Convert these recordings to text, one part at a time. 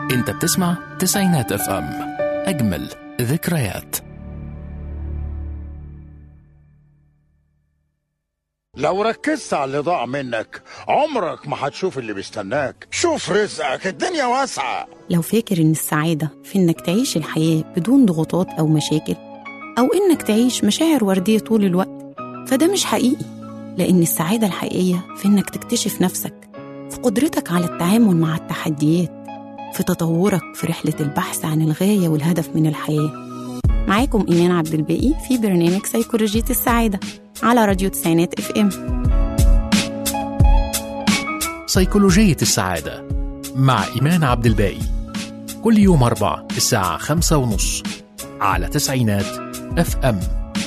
انت بتسمع تسعينات اف ام اجمل ذكريات لو ركزت على اللي ضاع منك عمرك ما هتشوف اللي بيستناك شوف رزقك الدنيا واسعة لو فاكر إن السعادة في إنك تعيش الحياة بدون ضغوطات أو مشاكل أو إنك تعيش مشاعر وردية طول الوقت فده مش حقيقي لأن السعادة الحقيقية في إنك تكتشف نفسك في قدرتك على التعامل مع التحديات في تطورك في رحلة البحث عن الغاية والهدف من الحياة معاكم إيمان عبد الباقي في برنامج سيكولوجية السعادة على راديو تسعينات اف ام سيكولوجية السعادة مع إيمان عبد الباقي كل يوم أربع الساعة خمسة ونص على تسعينات اف ام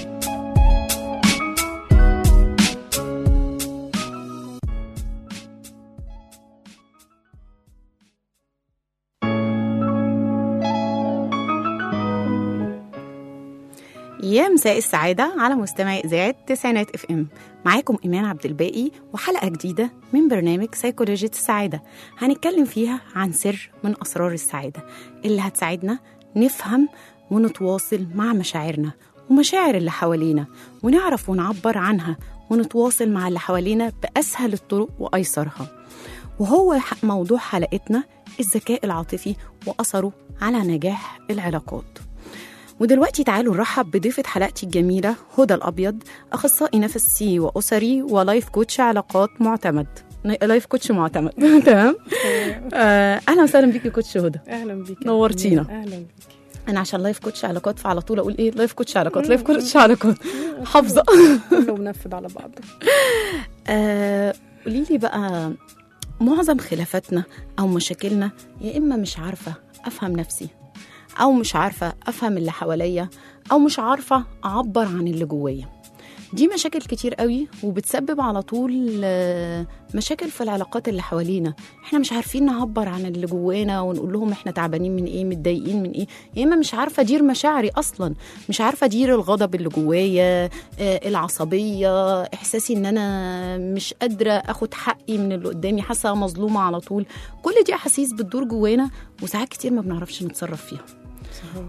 يا مساء السعادة على مستمعي إذاعة تسعينات اف ام معاكم إيمان عبد الباقي وحلقة جديدة من برنامج سيكولوجية السعادة هنتكلم فيها عن سر من أسرار السعادة اللي هتساعدنا نفهم ونتواصل مع مشاعرنا ومشاعر اللي حوالينا ونعرف ونعبر عنها ونتواصل مع اللي حوالينا بأسهل الطرق وأيسرها وهو ح- موضوع حلقتنا الذكاء العاطفي وأثره على نجاح العلاقات ودلوقتي تعالوا نرحب بضيفة حلقتي الجميلة هدى الأبيض أخصائي نفسي وأسري ولايف كوتش علاقات معتمد لايف كوتش معتمد تمام آه، أهلا وسهلا بيكي كوتش هدى اهلا بيك نورتينا. اهلا بيك أنا عشان لايف كوتش علاقات فعلى طول أقول إيه لايف كوتش علاقات لايف كوتش علاقات حافظة كله منفذ على بعضه آه، قولي لي بقى معظم خلافاتنا او مشاكلنا يا اما مش عارفه افهم نفسي او مش عارفه افهم اللي حواليا او مش عارفه اعبر عن اللي جوايا دي مشاكل كتير قوي وبتسبب على طول آه، مشاكل في العلاقات اللي حوالينا احنا مش عارفين نعبر عن اللي جوانا ونقول لهم احنا تعبانين من ايه متضايقين من ايه يا اما مش عارفه ادير مشاعري اصلا مش عارفه ادير الغضب اللي جوايا آه، العصبيه احساسي ان انا مش قادره اخد حقي من اللي قدامي حاسه مظلومه على طول كل دي احاسيس بتدور جوانا وساعات كتير ما بنعرفش نتصرف فيها صحيح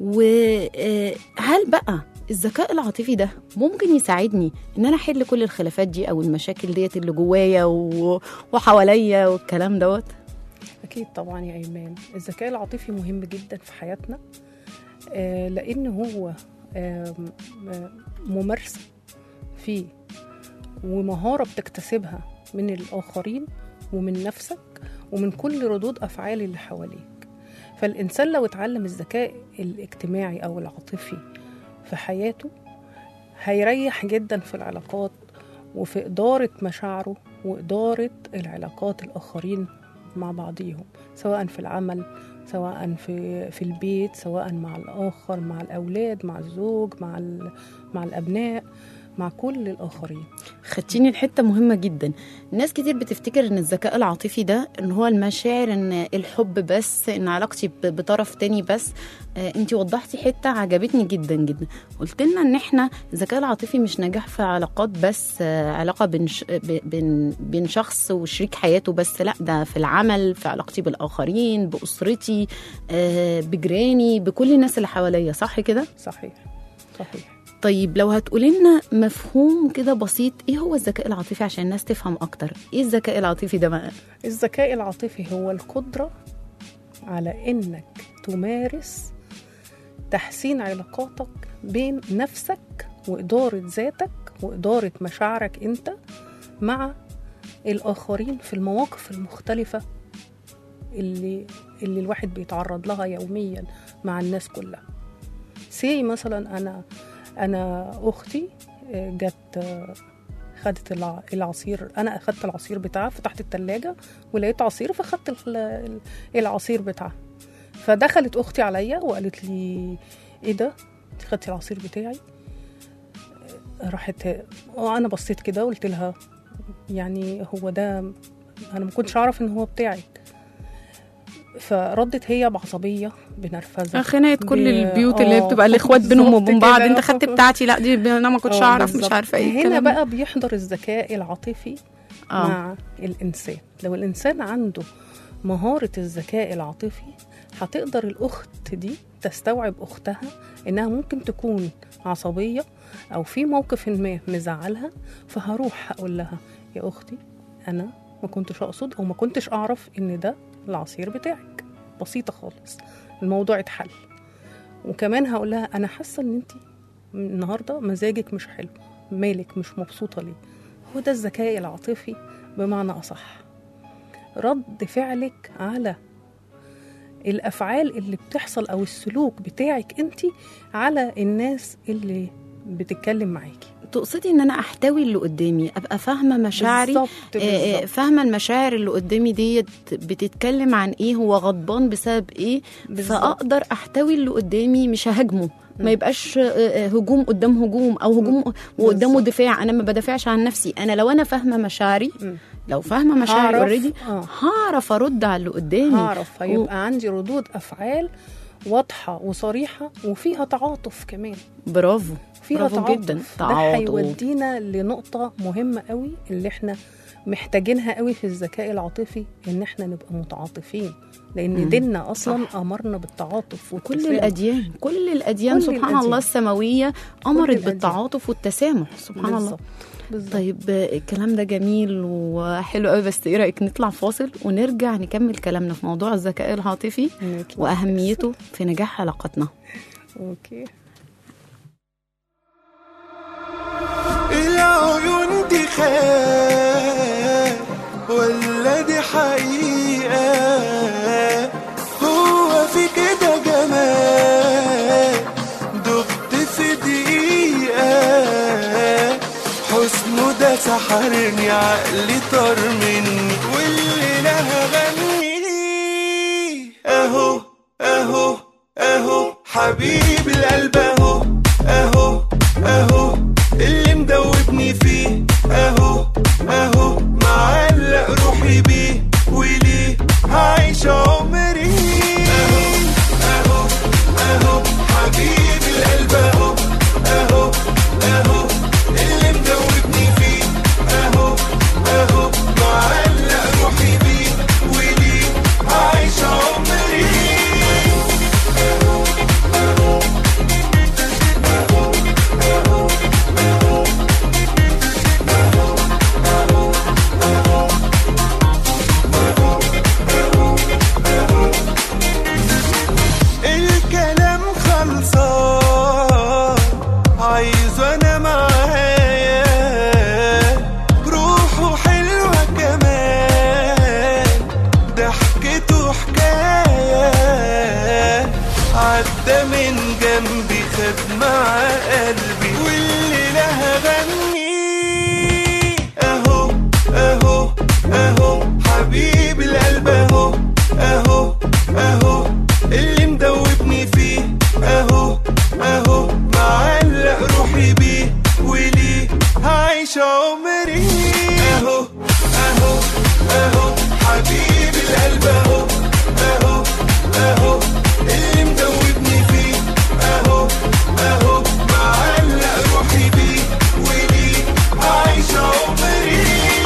وهل بقى الذكاء العاطفي ده ممكن يساعدني ان انا احل كل الخلافات دي او المشاكل ديت اللي جوايا و- وحواليا والكلام دوت اكيد طبعا يا ايمان الذكاء العاطفي مهم جدا في حياتنا آه لان هو آم، آه ممارسه فيه ومهاره بتكتسبها من الاخرين ومن نفسك ومن كل ردود افعال اللي حواليك فالانسان لو اتعلم الذكاء الاجتماعي او العاطفي في حياته هيريح جدا في العلاقات وفي إدارة مشاعره وإدارة العلاقات الآخرين مع بعضيهم سواء في العمل سواء في في البيت سواء مع الآخر مع الأولاد مع الزوج مع ال- مع الأبناء مع كل الآخرين خدتيني لحته مهمه جدا ناس كتير بتفتكر ان الذكاء العاطفي ده ان هو المشاعر ان الحب بس ان علاقتي ب- بطرف تاني بس آه انتي وضحتي حته عجبتني جدا جدا قلت لنا ان احنا الذكاء العاطفي مش نجاح في علاقات بس آه علاقه بين ش- ب- بين بين شخص وشريك حياته بس لا ده في العمل في علاقتي بالاخرين باسرتي آه بجيراني بكل الناس اللي حواليا صح كده صحيح صحيح طيب لو هتقولي لنا مفهوم كده بسيط ايه هو الذكاء العاطفي عشان الناس تفهم اكتر ايه الذكاء العاطفي ده بقى الذكاء العاطفي هو القدرة على إنك تمارس تحسين علاقاتك بين نفسك وإدارة ذاتك وإدارة مشاعرك أنت مع الآخرين في المواقف المختلفة اللي اللي الواحد بيتعرض لها يوميا مع الناس كلها سي مثلا أنا أنا أختي آه، جت آه، خدت الع- العصير انا اخدت العصير بتاعها فتحت التلاجة ولقيت عصير فاخدت ال- ال- العصير بتاعها فدخلت اختي عليا وقالت لي ايه ده انت خدتي العصير بتاعي راحت اه انا بصيت كده وقلت لها يعني هو ده انا ما كنتش اعرف ان هو بتاعك فردت هي بعصبيه بنرفزه خناقه كل ب- البيوت اللي هي آه، بتبقى الاخوات بينهم بالظبط وبين بعض كده. انت خدت بتاعتي لا دي انا ما كنتش آه، اعرف مش بالظبط. عارفه ايه هنا الكلام ده. بقى بيحضر الذكاء العاطفي اه مع الإنسان لو الإنسان عنده مهارة الذكاء العاطفي هتقدر الأخت دي تستوعب أختها إنها ممكن تكون عصبية أو في موقف ما مزعلها فهروح هقول لها يا أختي أنا ما كنتش أقصد أو ما كنتش أعرف إن ده العصير بتاعك بسيطة خالص الموضوع اتحل وكمان هقول لها أنا حاسة إن أنت النهاردة مزاجك مش حلو مالك مش مبسوطة ليه هو ده الذكاء العاطفي بمعنى أصح رد فعلك على الافعال اللي بتحصل او السلوك بتاعك انت على الناس اللي بتتكلم معاكي تقصدي ان انا احتوي اللي قدامي ابقى فاهمه مشاعري بالظبط آه، آه، بالظبط. فاهمه المشاعر اللي قدامي ديت بتتكلم عن ايه هو غضبان بسبب ايه بالظبط. فاقدر احتوي اللي قدامي مش ههاجمه ما يبقاش آه، آه، هجوم قدام هجوم او هجوم وقدامه بالظبط. دفاع انا ما بدافعش عن نفسي انا لو انا فاهمه مشاعري مم. لو فاهمه مشاعري هعرف- اوريدي آه. هعرف ارد على اللي قدامي هعرف هيبقى عندي ردود افعال واضحه وصريحه وفيها تعاطف كمان برافو فيها برافو تعاطف جدا ده تعاطف هيودينا لنقطه مهمه قوي اللي احنا محتاجينها قوي في الذكاء العاطفي ان احنا نبقى متعاطفين لان ديننا اصلا صح. امرنا بالتعاطف كل والتسامح. الاديان كل الاديان كل سبحان الأديان. الله السماويه امرت الأديان. بالتعاطف والتسامح سبحان الله بالظبط بالظبط طيب آه، الكلام ده جميل وحلو قوي بس ايه رايك نطلع فاصل ونرجع نكمل كلامنا في موضوع الذكاء العاطفي نطلع واهميته في نجاح علاقتنا اوكي العيون دي خيال ولا دي حقيقة هو في كده جمال دقت في دقيقة حسنه ده سحرني عقلي طار مني واللي لها غني اهو اهو اهو حبيب القلب اهو اهو اهو اللي مدوبني فيه اهو اهو معلق روحي بيه وليه هعيش عمري اهو اهو اهو حبيب القلب اهو اهو اهو اللي مدوبني فيه اهو اهو معلق روحي بيه وليه هعيش عمري الكلام خلصان عايز انا معايا روحه حلوة كمان ضحكته حكاية عدى من جنبي خد مع قلبي واللي لها غني اهو اهو اهو حبيب القلب اهو اهو اهو اللي مدوبني فيه اهو اهو معلق روحي بيه وليه هعيش عمري اهو اهو اهو حبيب القلب اهو اهو اهو اللي مدوبني فيه اهو اهو معلق روحي بيه وليه هعيش عمري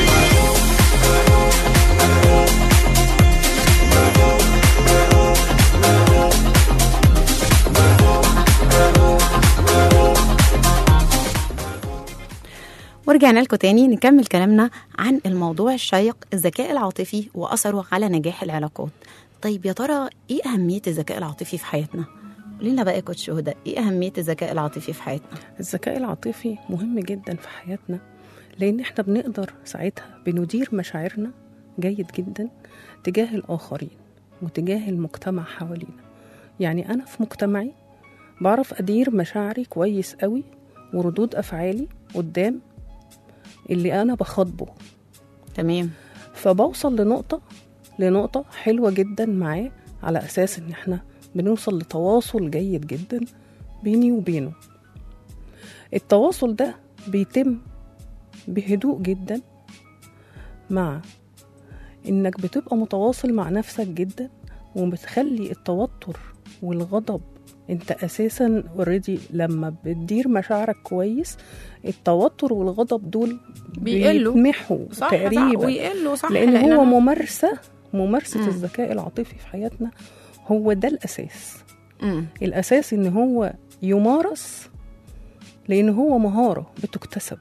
ورجعنا لكم تاني نكمل كلامنا عن الموضوع الشيق الذكاء العاطفي واثره على نجاح العلاقات طيب يا ترى ايه اهميه الذكاء العاطفي في حياتنا قولي لنا بقى يا كوتش هدى ايه اهميه الذكاء العاطفي في حياتنا الذكاء العاطفي مهم جدا في حياتنا لان احنا بنقدر ساعتها بندير مشاعرنا جيد جدا تجاه الاخرين وتجاه المجتمع حوالينا يعني انا في مجتمعي بعرف ادير مشاعري كويس قوي وردود افعالي قدام اللي انا بخاطبه تمام فبوصل لنقطة لنقطة حلوة جدا معاه على أساس إن إحنا بنوصل لتواصل جيد جدا بيني وبينه التواصل ده بيتم بهدوء جدا مع إنك بتبقى متواصل مع نفسك جدا وبتخلي التوتر والغضب انت اساسا اوريدي لما بتدير مشاعرك كويس التوتر والغضب دول بيقلوا. بيتمحوا صح تقريبا صح ويقلوا صح لان هو أنا- ممارسه ممارسه مم. الذكاء العاطفي في حياتنا هو ده الاساس مم. الاساس ان هو يمارس لان هو مهاره بتكتسب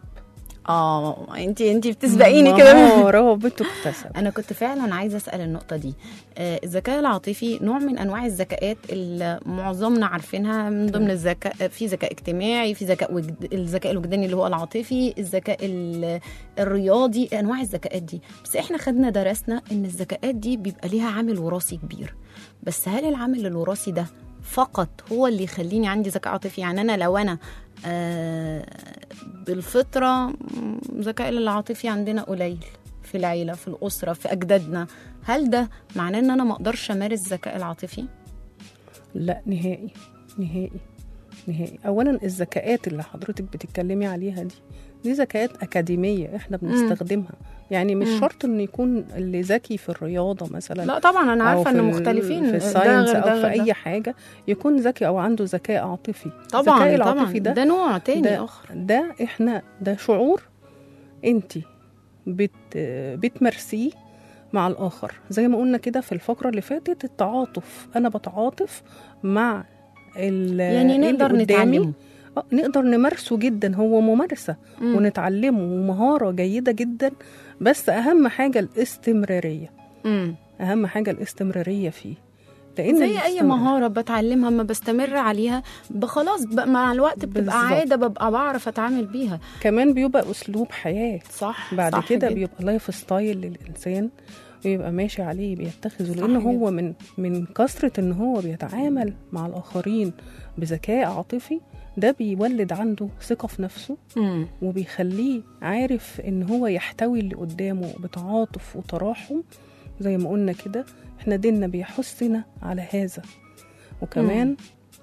اه انت انت بتسبقيني كده مهاره بتكتسب انا كنت فعلا عايزه اسال النقطه دي آه، الذكاء العاطفي نوع من انواع الذكاءات اللي معظمنا عارفينها من ضمن الذكاء في ذكاء اجتماعي في ذكاء وجد... الذكاء الوجداني اللي هو العاطفي الذكاء ال- الرياضي انواع الذكاءات دي بس احنا خدنا درسنا ان الذكاءات دي بيبقى ليها عامل وراثي كبير بس هل العامل الوراثي ده فقط هو اللي يخليني عندي ذكاء عاطفي يعني انا لو انا آه بالفطره م، الذكاء العاطفي عندنا قليل في العيله في الاسره في اجدادنا هل ده معناه ان انا ما اقدرش امارس الذكاء العاطفي لا نهائي نهائي نهائي اولا الذكاءات اللي حضرتك بتتكلمي عليها دي دي ذكاءات اكاديميه احنا بنستخدمها يعني مش مم. شرط انه يكون اللي ذكي في الرياضه مثلا لا طبعا انا أو عارفه في ان ال- مختلفين في ده الساينس غير او ده في غير ده. اي حاجه يكون ذكي او عنده ذكاء عاطفي طبعا الذكاء طبعا العاطفي ده, ده ده نوع تاني ده, اخر ده احنا ده شعور انت بت بتمارسيه مع الاخر زي ما قلنا كده في الفقره اللي فاتت التعاطف انا بتعاطف مع ال- يعني اللي نقدر قدامي. نتعلمه آه، نقدر نمارسه جدا هو ممارسه مم. ونتعلمه ومهاره جيده جدا بس اهم حاجه الاستمراريه مم. اهم حاجه الاستمراريه فيه لان زي اي الاستمرار- مهاره بتعلمها ما بستمر عليها ب- خلاص ب- مع الوقت بتبقى بالظبط. عاده ببقى بعرف اتعامل بيها كمان بيبقى اسلوب حياه صح بعد صح كده جدا. بيبقى لايف ستايل للانسان ويبقى ماشي عليه بيتخذه صح لان جدا. هو من من كثره ان هو بيتعامل مع الاخرين بذكاء عاطفي ده بيولد عنده ثقه في نفسه مم. وبيخليه عارف ان هو يحتوي اللي قدامه بتعاطف وتراحم زي ما قلنا كده احنا ديننا بيحثنا على هذا وكمان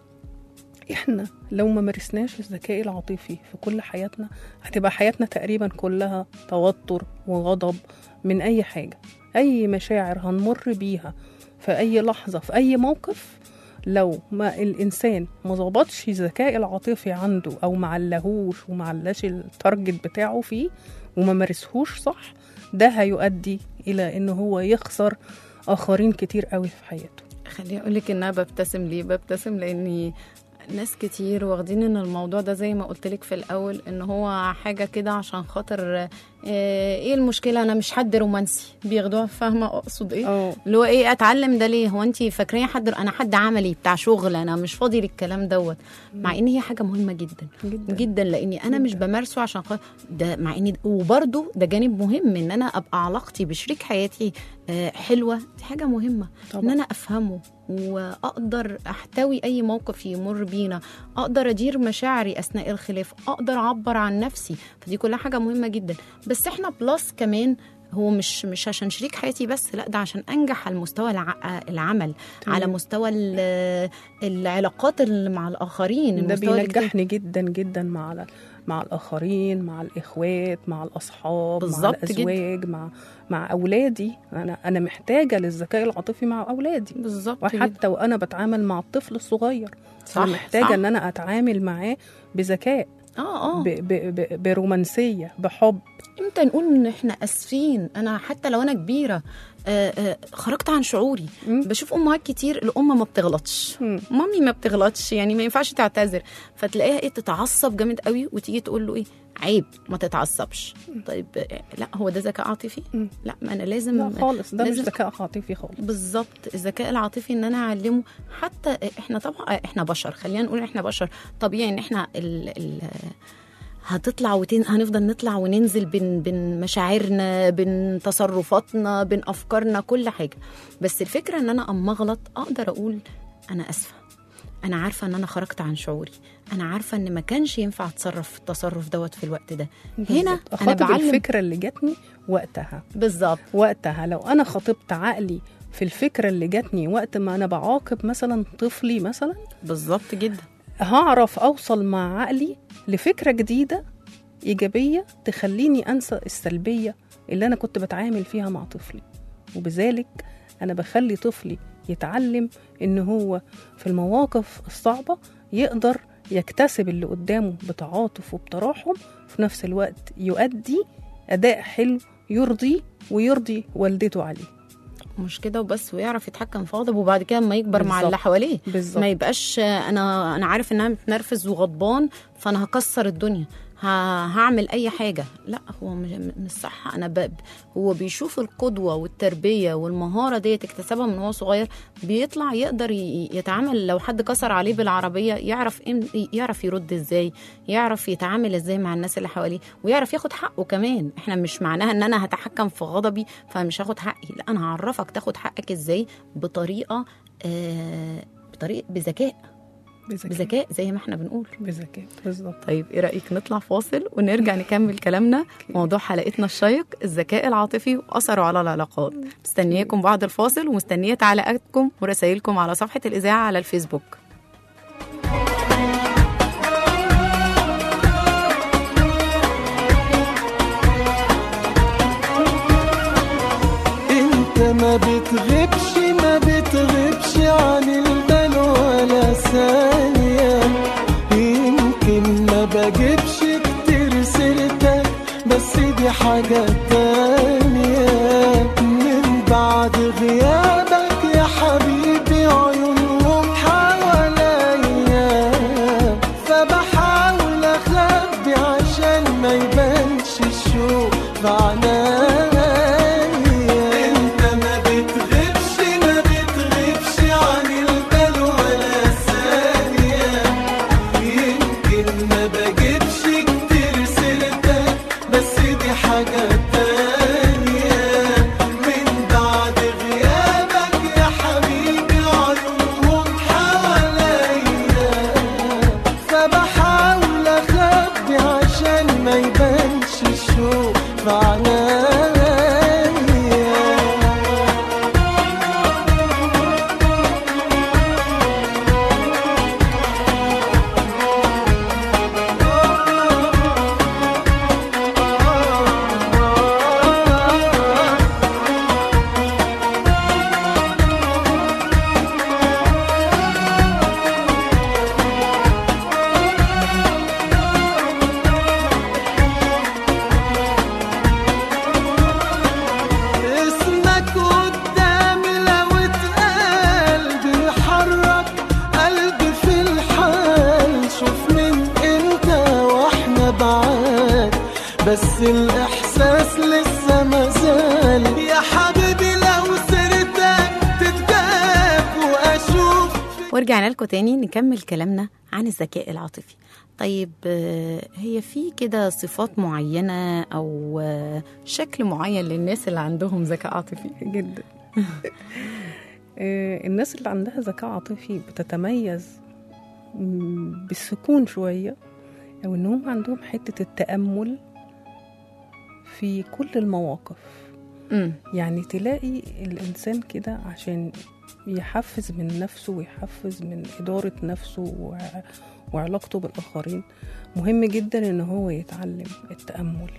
احنا لو ما مارسناش الذكاء العاطفي في كل حياتنا هتبقى حياتنا تقريبا كلها توتر وغضب من اي حاجه اي مشاعر هنمر بيها في اي لحظه في اي موقف لو ما الانسان ما ظبطش الذكاء العاطفي عنده او ما علهوش وما علاش التارجت بتاعه فيه وما مارسهوش صح ده هيؤدي الى ان هو يخسر اخرين كتير قوي في حياته خليني اقول لك ان انا ببتسم ليه ببتسم لاني ناس كتير واخدين ان الموضوع ده زي ما قلت لك في الاول ان هو حاجه كده عشان خاطر آه، ايه المشكله انا مش حد رومانسي بياخدوها فاهمه اقصد ايه اه اللي هو ايه اتعلم ده ليه هو انت فاكرين حد انا حد عملي بتاع شغل انا مش فاضي للكلام دوت مع ان هي حاجه مهمه جدا جدا جدا لاني انا مش بمارسه عشان خاطر ده مع اني وبرده ده جانب مهم ان انا ابقى علاقتي بشريك حياتي آه، حلوه دي حاجه مهمه طبعا. ان انا افهمه واقدر احتوي اي موقف يمر بينا اقدر ادير مشاعري اثناء الخلاف اقدر اعبر عن نفسي فدي كلها حاجه مهمه جدا بس احنا بلس كمان هو مش مش عشان شريك حياتي بس لا ده عشان انجح على مستوى الع... العمل تمام. على مستوى ال- العلاقات اللي مع الاخرين ده المستوى الاجتماعي. بينجحني جدا جدا مع مع الاخرين مع الاخوات مع الاصحاب مع بالظبط جدا. الازواج مع مع اولادي انا انا محتاجه للذكاء العاطفي مع اولادي بالظبط جدا. وحتى وانا بتعامل مع الطفل الصغير صح، انا محتاجه صح. ان انا اتعامل معاه بذكاء اه اه ب ب ب برومانسيه بحب امتى نقول ان احنا اسفين انا حتى لو انا كبيره آه آه خرجت عن شعوري مم. بشوف امهات كتير الام ما بتغلطش مم. مامي ما بتغلطش يعني ما ينفعش تعتذر فتلاقيها ايه تتعصب جامد قوي وتيجي تقول له ايه عيب ما تتعصبش طيب آه، لا هو ده ذكاء عاطفي مم. لا ما انا لازم لا خالص ده مش لازم- ذكاء عاطفي خالص بالظبط الذكاء العاطفي ان انا اعلمه حتى احنا طبعا احنا بشر خلينا نقول احنا بشر طبيعي ان احنا ال ال هتطلع وتن... هنفضل نطلع وننزل بين بين مشاعرنا بين تصرفاتنا بين افكارنا كل حاجه بس الفكره ان انا اما اغلط اقدر اقول انا اسفه انا عارفه ان انا خرجت عن شعوري انا عارفه ان ما كانش ينفع اتصرف في التصرف دوت في الوقت ده هنا بالظبط. انا اخاطب بعلم الفكره اللي جاتني وقتها بالظبط وقتها لو انا خاطبت عقلي في الفكره اللي جاتني وقت ما انا بعاقب مثلا طفلي مثلا بالظبط جدا هعرف اوصل مع عقلي لفكره جديده ايجابيه تخليني انسى السلبيه اللي انا كنت بتعامل فيها مع طفلي وبذلك انا بخلي طفلي يتعلم ان هو في المواقف الصعبه يقدر يكتسب اللي قدامه بتعاطف وبتراحم في نفس الوقت يؤدي اداء حلو يرضي ويرضي والدته عليه مش كده وبس ويعرف يتحكم في غضبه وبعد كده اما يكبر مع بالظبط. اللي حواليه بالظبط. ما يبقاش آه، انا انا عارف ان انا متنرفز وغضبان فانا هكسر الدنيا ه- هعمل اي حاجه لا هو مش مش صح انا ب... هو بيشوف القدوه والتربيه والمهاره ديت اكتسبها من هو صغير بيطلع يقدر ي- يتعامل لو حد كسر عليه بالعربيه يعرف إم... يعرف يرد ازاي يعرف يتعامل ازاي مع الناس اللي حواليه ويعرف ياخد حقه كمان احنا مش معناها ان انا هتحكم في غضبي فمش هاخد حقي لا انا هعرفك تاخد حقك ازاي بطريقه آه... بطريقه بذكاء بذكاء زي ما احنا بنقول بذكاء بالظبط طيب ايه رايك نطلع فاصل ونرجع نكمل كلامنا موضوع حلقتنا الشيق الذكاء العاطفي واثره على العلاقات مستنياكم بعد الفاصل ومستنيه تعليقاتكم ورسائلكم على صفحه الاذاعه على الفيسبوك انت ما بتغيبش ما بتغيبش عن البال ولا ثانية يمكن ما بجيبش كتير سيرتك بس دي حاجة تانية من بعد غيابك يا حبيبي عيونهم حواليا فبحاول اخبي عشان ما يبانش الشوق بعنايا انت ما بتغيبش ما بتغيبش عن البال ولا ثانية يمكن ما بجيبش كتير سيرتك بس دي حاجة تانية من بعد غيابك يا حبيبي عيونهم حواليا فبحاول اخبي عشان ما يبانش الشوق في عنايا اسمك قدامي لو اتقال بيحرك قلبي في الحال شوف من امتى واحنا بعاد بس الاحساس لسه مازال يا حبيبي لو سيرتك تتجاب واشوف ورجعنا لكم تاني نكمل كلامنا عن الذكاء العاطفي طيب آه، هي في كده صفات معينة أو آه، شكل معين للناس اللي عندهم ذكاء عاطفي جدا آه، الناس اللي عندها ذكاء عاطفي بتتميز م، بالسكون شوية أو إنهم عندهم حتة التأمل في كل المواقف امم يعني تلاقي الإنسان كده عشان يحفز من نفسه ويحفز من إدارة نفسه وع- وعلاقته بالآخرين مهم جدا إن هو يتعلم التأمل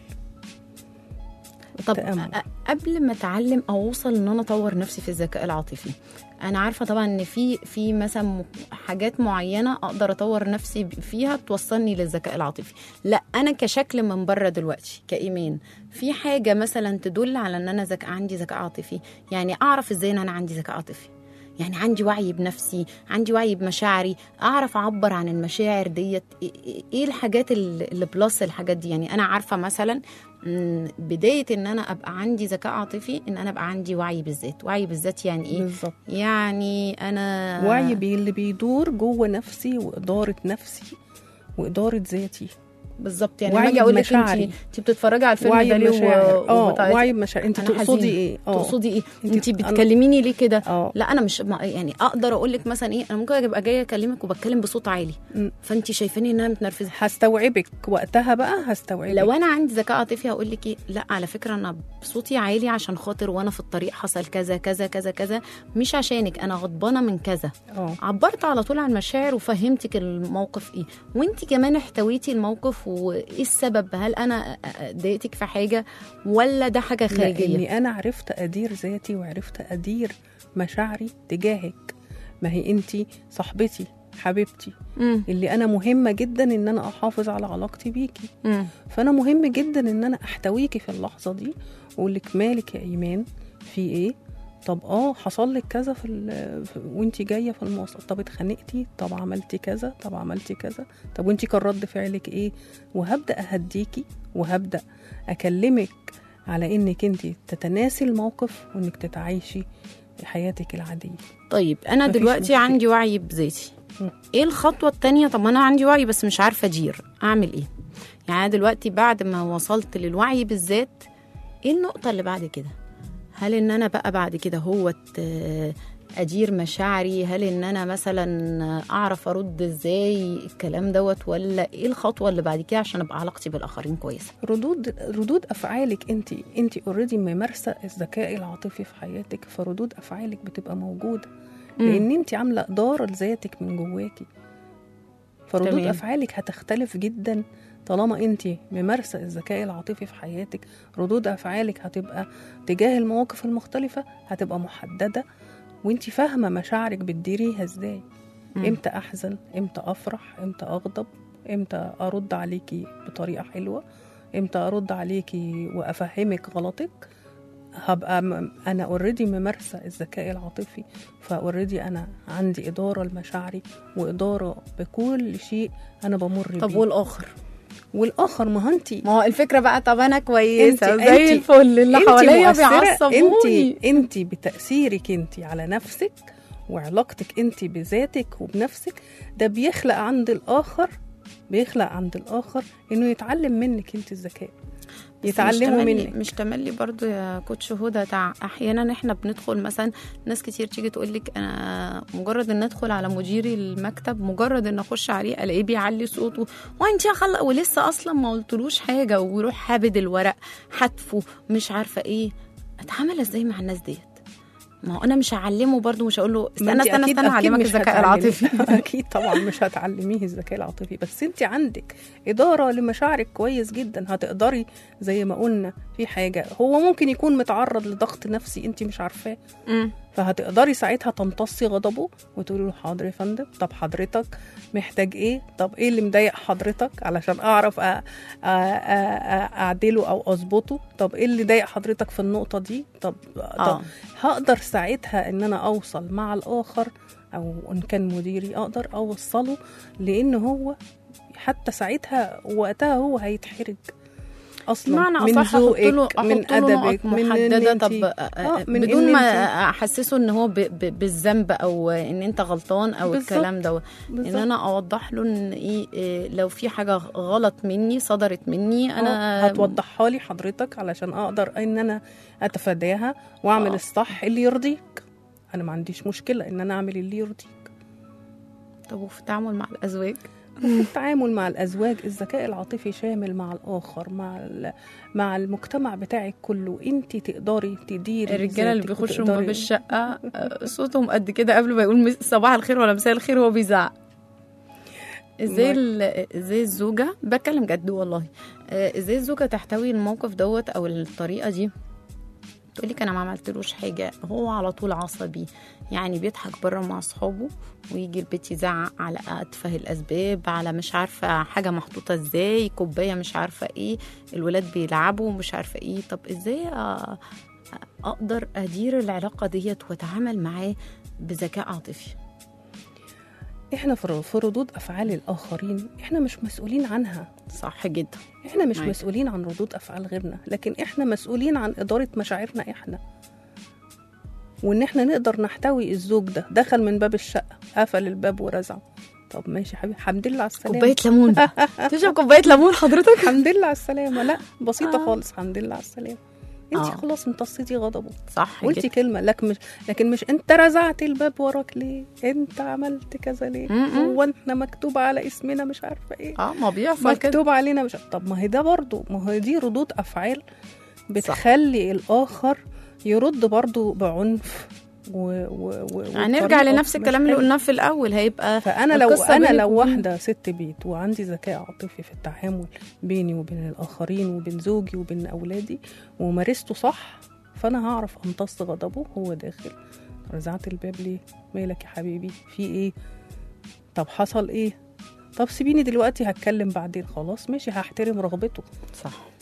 طب التأمل. أ- قبل ما اتعلم او اوصل ان انا اطور نفسي في الذكاء العاطفي انا عارفه طبعا ان في في مثلا م- حاجات معينه اقدر اطور نفسي ب- فيها توصلني للذكاء العاطفي لا انا كشكل من بره دلوقتي كايمان في حاجه مثلا تدل على ان انا ذكاء عندي ذكاء عاطفي يعني اعرف ازاي ان انا عندي ذكاء عاطفي يعني عندي وعي بنفسي عندي وعي بمشاعري اعرف اعبر عن المشاعر ديت إيه- إيه- ايه الحاجات اللي اللي بلس الحاجات دي يعني انا عارفه مثلا مم، بدايه ان انا ابقى عندي ذكاء عاطفي ان انا ابقى عندي وعي بالذات وعي بالذات يعني ايه بالظبط يعني انا وعي بي اللي بيدور جوه نفسي وإدارة نفسي وإدارة ذاتي بالظبط يعني وعي لما اجي اقول لك انت بمشاعري. انت بتتفرجي على الفيلم وعي ده ليه بمشاعر و- اه وبتعيطي؟ وعي بمشاعر انت أنا تقصدي حزينة. ايه اه تقصدي ايه انت- انت أنا- بتكلميني ليه كده اه لا انا مش ما- يعني اقدر اقول لك مثلا ايه انا ممكن ابقى جايه اكلمك وبتكلم بصوت عالي م. فانت شايفاني ان انا متنرفزه هستوعبك وقتها بقى هستوعبك لو انا عندي ذكاء عاطفي هقول لك ايه لا على فكره انا صوتي عالي عشان خاطر وانا في الطريق حصل كذا كذا كذا كذا مش عشانك انا غضبانه من كذا اه عبرت على طول عن المشاعر وفهمتك الموقف ايه وانت كمان احتويتي الموقف وايه السبب هل انا ضايقتك في حاجه ولا ده حاجه خارجيه لاني انا عرفت ادير ذاتي وعرفت ادير مشاعري تجاهك ما هي انت صاحبتي حبيبتي مم. اللي انا مهمه جدا ان انا احافظ على علاقتي بيكي مم. فانا مهم جدا ان انا احتويكي في اللحظه دي واقول لك مالك يا ايمان في ايه طب اه حصل لك كذا في, ال- في وانت جايه في المواصلات طب اتخانقتي طب عملتي كذا طب عملتي كذا طب وانت كان رد فعلك ايه وهبدا اهديكي وهبدا اكلمك على انك انت تتناسي الموقف وانك تتعايشي حياتك العاديه طيب انا مفيش دلوقتي مشكلة. عندي وعي بذاتي مم. ايه الخطوه التانية طب انا عندي وعي بس مش عارفه ادير اعمل ايه يعني أنا دلوقتي بعد ما وصلت للوعي بالذات ايه النقطه اللي بعد كده هل ان انا بقى بعد كده هو ادير مشاعري هل ان انا مثلا اعرف ارد ازاي الكلام دوت ولا ايه الخطوه اللي بعد كده عشان ابقى علاقتي بالاخرين كويسه ردود ردود افعالك انت انت اوريدي ممارسه الذكاء العاطفي في حياتك فردود افعالك بتبقى موجوده لان انت عامله اداره لذاتك من جواكي فردود تمام. افعالك هتختلف جدا طالما انت ممارسه الذكاء العاطفي في حياتك ردود افعالك هتبقى تجاه المواقف المختلفه هتبقى محدده وانت فاهمه مشاعرك بتديريها ازاي مم. امتى احزن امتى افرح امتى اغضب امتى ارد عليكي بطريقه حلوه امتى ارد عليكي وافهمك غلطك هبقى م- انا اوريدي ممارسه الذكاء العاطفي فاوريدي انا عندي اداره لمشاعري واداره بكل شيء انا بمر طب بيه والاخر والاخر ما هو انت ما هو الفكره بقى طب انا كويسه انت- زي انت- الفل اللي انت حواليا مؤثرة، بيعصبوني انت انت بتاثيرك انت على نفسك وعلاقتك انت بذاتك وبنفسك ده بيخلق عند الاخر بيخلق عند الاخر انه يتعلم منك انت الذكاء بس مش يتعلموا تملي منك مش تملي برضو يا كوتش هدى تع... احيانا احنا بندخل مثلا ناس كتير تيجي تقول لك انا مجرد ان ادخل على مديري المكتب مجرد ان اخش عليه الاقيه بيعلي صوته وانت يا خلق ولسه اصلا ما قلتلوش حاجه ويروح حابد الورق حتفه مش عارفه ايه اتعامل ازاي مع الناس ديت ما هو انا مش هعلمه برضو مش هقول له ما استنى انت استنى أكيد- استنى أكيد اعلمك مش الذكاء هتعلميه. العاطفي اكيد طبعا مش هتعلميه الذكاء العاطفي بس انت عندك اداره لمشاعرك كويس جدا هتقدري زي ما قلنا في حاجه هو ممكن يكون متعرض لضغط نفسي انت مش عارفاه مم. فهتقدري ساعتها تمتصي غضبه وتقولي له حاضر يا فندم طب حضرتك محتاج ايه طب ايه اللي مضايق حضرتك علشان اعرف أ- أ- أ- أ- اعدله او اظبطه طب ايه اللي ضايق حضرتك في النقطه دي طب آه. طب هقدر ساعتها ان انا اوصل مع الاخر او ان كان مديري اقدر اوصله لان هو حتى ساعتها وقتها هو هيتحرج اصلا معنى من اصح احط له ذوقك احط من له نقط ادبك من إن محدده انت- طب آه، من بدون إن ما انت- احسسه ان هو ب... ب... بالذنب او ان انت غلطان او بالظبط. الكلام دوت ان بالظبط. انا اوضح له ان ايه إيه، لو في حاجه غلط مني صدرت مني انا انا هتوضحها لي حضرتك علشان اقدر ان انا اتفاداها واعمل آه. الصح اللي يرضيك انا ما عنديش مشكله ان انا اعمل اللي يرضيك طب وفي التعامل مع الازواج وفي التعامل مع الازواج الذكاء العاطفي شامل مع الاخر مع ال- مع المجتمع بتاعك كله انت تقدري تديري الرجاله اللي ذاتك بيخشوا من باب وتقدري- الشقه آه، صوتهم قد كده قبل ما يقول مس- صباح الخير ولا مساء الخير هو بيزعق ازاي ال- ازاي الزوجه بتكلم جد والله آه، ازاي الزوجه تحتوي الموقف دوت او الطريقه دي تقولي انا ما عملتلوش حاجه هو على طول عصبي يعني بيضحك بره مع اصحابه ويجي البيت يزعق على اتفه الاسباب على مش عارفه حاجه محطوطه ازاي كوبايه مش عارفه ايه الولاد بيلعبوا مش عارفه ايه طب ازاي أ- اقدر ادير العلاقه ديت واتعامل معاه بذكاء عاطفي احنا في في ردود افعال الاخرين احنا مش مسؤولين عنها صح جدا احنا مش معاك. مسؤولين عن ردود افعال غيرنا لكن احنا مسؤولين عن اداره مشاعرنا احنا وان احنا نقدر نحتوي الزوج ده دخل من باب الشقه قفل الباب ورزعه طب ماشي يا حبيبي الحمد لله على السلامه كوبايه ليمون بقى تشرب كوبايه ليمون حضرتك الحمد لله على السلامه لا بسيطه آه. خالص الحمد لله على السلامه انت آه. خلاص امتصيتي غضبه صح قلتي جدا كلمه لك مش لكن مش انت رزعت الباب وراك ليه انت عملت كذا ليه م-م. هو احنا مكتوب على اسمنا مش عارفه ايه اه ما بيحصل كده مكتوب علينا مش طب ما هي ده برضو ما هي دي ردود افعال بتخلي الاخر يرد برضو بعنف و... و... و... هنرجع وبطريقة لنفس مش الكلام اللي حلوة. قلناه في الاول هيبقى فانا لو القصة انا بينك لو وبين- واحده ست بيت وعندي ذكاء عاطفي في التعامل بيني وبين الاخرين وبين زوجي وبين اولادي ومارسته صح فانا هعرف امتص غضبه هو داخل رزعت الباب ليه مالك يا حبيبي في ايه طب حصل ايه طب سيبيني دلوقتي هتكلم بعدين خلاص ماشي هحترم رغبته صح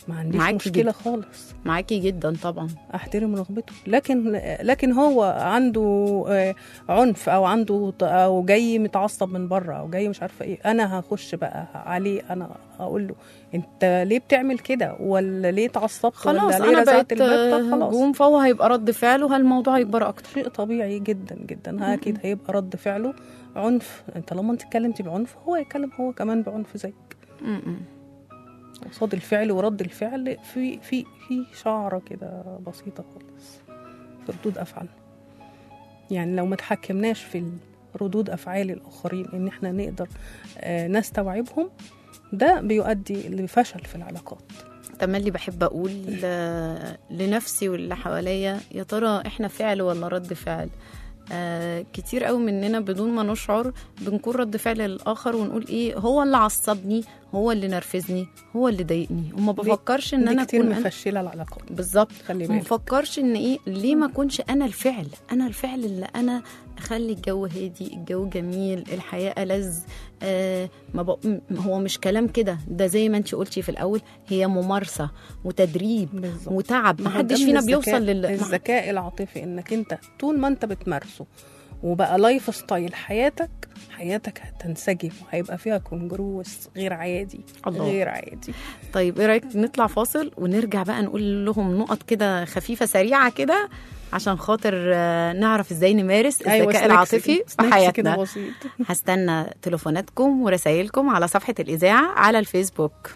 ما عنديش معاكي مشكله جدا. خالص معاكي جدا طبعا احترم رغبته لكن لكن هو عنده آه، عنف او عنده ط- او جاي متعصب من بره او جاي مش عارفه ايه انا هخش بقى عليه انا اقول له انت ليه بتعمل كده ولا ليه اتعصبت خلاص ولا ليه انا رزعت بقيت الباب طب خلاص هجوم فهو هيبقى رد فعله الموضوع هيكبر اكتر شيء طبيعي جدا جدا ها اكيد هيبقى رد فعله عنف انت لما انت اتكلمتي بعنف هو يتكلم هو كمان بعنف زيك م-م. قصاد الفعل ورد الفعل في في في شعره كده بسيطه خالص في ردود افعالنا يعني لو ما تحكمناش في ردود افعال الاخرين ان احنا نقدر آه، نستوعبهم ده بيؤدي لفشل في العلاقات تملي بحب اقول ل- لنفسي واللي حواليا يا ترى احنا فعل ولا رد فعل آه كتير قوي مننا بدون ما نشعر بنكون رد فعل للاخر ونقول ايه هو اللي عصبني هو اللي نرفزني هو اللي ضايقني وما بفكرش ان دي انا كتير اكون أنا مفشله العلاقات بالظبط خلي ما بالك بفكرش ان ايه ليه ما اكونش انا الفعل انا الفعل اللي انا اخلي الجو هادي الجو جميل الحياه ألذ آه ما ب... م- هو مش كلام كده ده زي ما انت قلتي في الاول هي ممارسه وتدريب بالظبط. وتعب ما ما هو حدش ده من فينا الذكاء- بيوصل لل ما- الذكاء العاطفي انك انت طول ما انت بتمارسه وبقى لايف ستايل حياتك حياتك هتنسجم وهيبقى فيها كونجروس غير عادي الله. غير عادي طيب ايه رايك نطلع فاصل ونرجع بقى نقول لهم نقط كده خفيفه سريعه كده عشان خاطر آه، نعرف ازاي نمارس الذكاء سناكس- العاطفي في سناكس كده حياتنا بسيط هستنى تليفوناتكم ورسائلكم على صفحة الإذاعة على الفيسبوك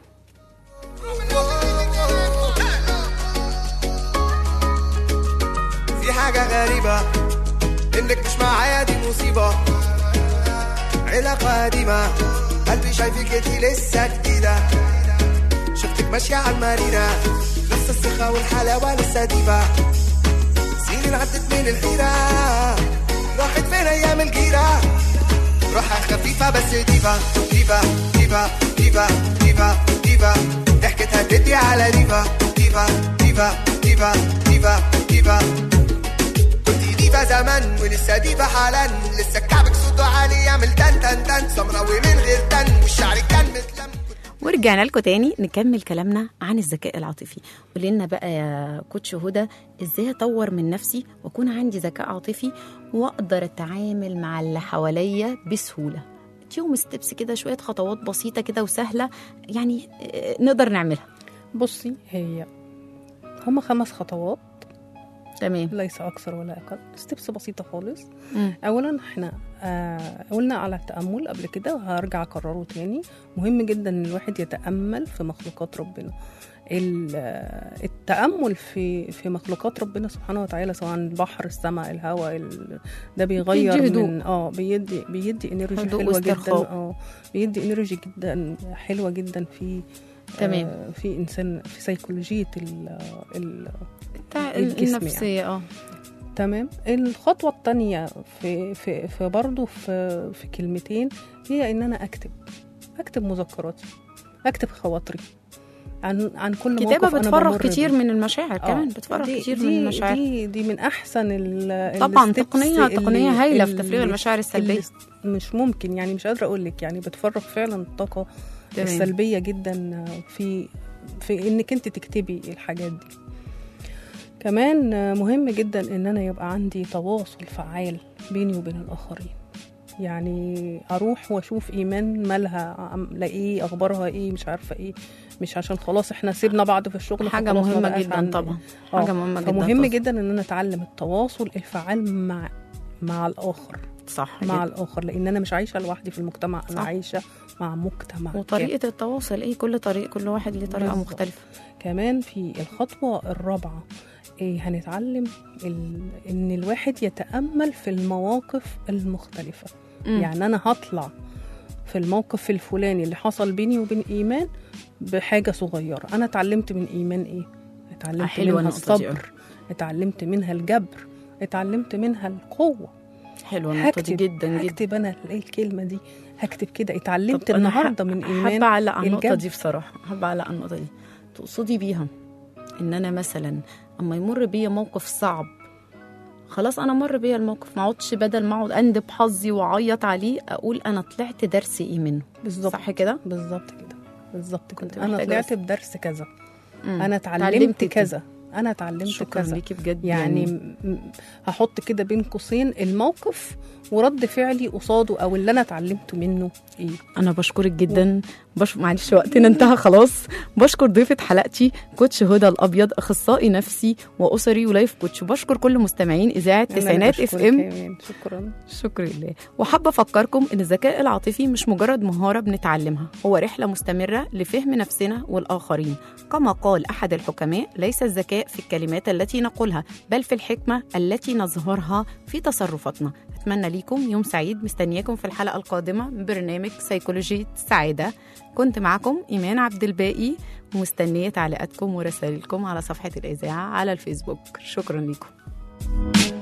في حاجة غريبة إنك مش معايا دي مصيبة علاقة قديمة قلبي شايفك انتي لسه جديدة شفتك ماشية على المارينا لسه الثقة والحلاوة لسه ديبة سنين عدت من الحيرة راحت فين أيام الجيرة روحها خفيفة بس ديفا ديفا ديفا ديفا ديفا ديفا ضحكتها تدي على ديفا ديفا ديفا ديفا ديفا ديفا كنتي ديفا زمان ولسه ديفا حالا لسه كعبك صوته عالي يعمل تن تن تن سمراوي من غير تن والشعر كان متلم ورجعنا لكم تاني نكمل كلامنا عن الذكاء العاطفي قولي لنا بقى يا كوتش هدى ازاي اطور من نفسي واكون عندي ذكاء عاطفي واقدر اتعامل مع اللي حواليا بسهوله اديهم ستيبس كده شويه خطوات بسيطه كده وسهله يعني آه، نقدر نعملها بصي هي هما خمس خطوات تمام ليس اكثر ولا اقل ستيبس بسيطه خالص مم. اولا احنا آه قلنا على التامل قبل كده وهرجع اكرره تاني مهم جدا ان الواحد يتامل في مخلوقات ربنا ال- آه، التامل في في مخلوقات ربنا سبحانه وتعالى سواء البحر السماء الهواء ال- ده بيغير بيدي هدوء. من اه بيدي بيدي انرجي هدوء حلوه جدا واسترخاء. اه بيدي انرجي جدا حلوه جدا في تمام. آه في انسان في سيكولوجيه ال ال التع- الجسم النفسيه اه تمام الخطوة التانية في في في برضه في في كلمتين هي إن أنا أكتب أكتب مذكراتي أكتب خواطري عن عن كل موقف كتابة أنا بتفرغ بمر كتير بيه. من المشاعر آه، كمان بتفرغ دي كتير دي من المشاعر دي دي من أحسن ال طبعا الستبس تقنية اللي- تقنية هايلة في اللي- تفريغ المشاعر السلبية اللي مش ممكن يعني مش قادرة أقول لك يعني بتفرغ فعلا الطاقة تمام. السلبية جدا في في إنك أنت تكتبي الحاجات دي كمان مهم جدا ان انا يبقى عندي تواصل فعال بيني وبين الاخرين يعني اروح واشوف ايمان مالها عامله ايه اخبارها ايه مش عارفه ايه مش عشان خلاص احنا سيبنا بعض في الشغل حاجة فخلاص ما مهمة بقاش جدا عندنا. طبعا آه، حاجة مهمة جدا فمهم طبعاً. جدا ان انا اتعلم التواصل الفعال مع مع الاخر صح مع جدا. الاخر لان انا مش عايشه لوحدي في المجتمع انا صح. عايشه مع مجتمع كامل. وطريقة التواصل ايه كل طريق كل واحد ليه طريقة بالظبط. مختلفة كمان في الخطوة الرابعة إيه هنتعلم ال... إن الواحد يتأمل في المواقف المختلفة مم. يعني أنا هطلع في الموقف الفلاني اللي حصل بيني وبين إيمان بحاجة صغيرة أنا اتعلمت من إيمان إيه؟ اتعلمت حلوة منها النقطة دي الصبر اتعلمت منها الجبر اتعلمت منها القوة حلوة النقطة دي جدا جدا هكتب أنا إيه الكلمة دي هكتب كده اتعلمت طب أنا النهاردة ح- من إيمان حابة أعلق على النقطة الجبر. دي بصراحة حابة أعلق على النقطة دي تقصدي بيها إن أنا مثلا أما يمر بيا موقف صعب خلاص أنا مر بيا الموقف ما اقعدش بدل ما أقعد أندب حظي وأعيط عليه أقول أنا طلعت درس إيه منه بالظبط صح كده؟ بالظبط كده بالظبط كنت كده انا محتاجة طلعت بس- بدرس كذا مم. انا اتعلمت اتعلمت كده. كذا انا اتعلمت شكرا كذا ليكي بجد يعني م- م- هحط كده بين قوسين الموقف ورد فعلي قصاده او اللي انا اتعلمته منه ايه انا بشكرك جدا بش... معلش وقتنا انتهى خلاص بشكر ضيفه حلقتي كوتش هدى الابيض اخصائي نفسي واسري ولايف كوتش بشكر كل مستمعين اذاعه أنا اللي تسعينات اف بشكرك ام يا إيمان. شكرا شكرا لله وحابه افكركم ان الذكاء العاطفي مش مجرد مهاره بنتعلمها هو رحله مستمره لفهم نفسنا والاخرين كما قال احد الحكماء ليس الذكاء في الكلمات التي نقولها بل في الحكمه التي نظهرها في تصرفاتنا اتمنى ليكم يوم سعيد مستنياكم في الحلقه القادمه من برنامج سيكولوجيه السعاده كنت معكم ايمان عبد الباقي ومستنيه تعليقاتكم ورسائلكم على صفحه الاذاعه على الفيسبوك شكرا لكم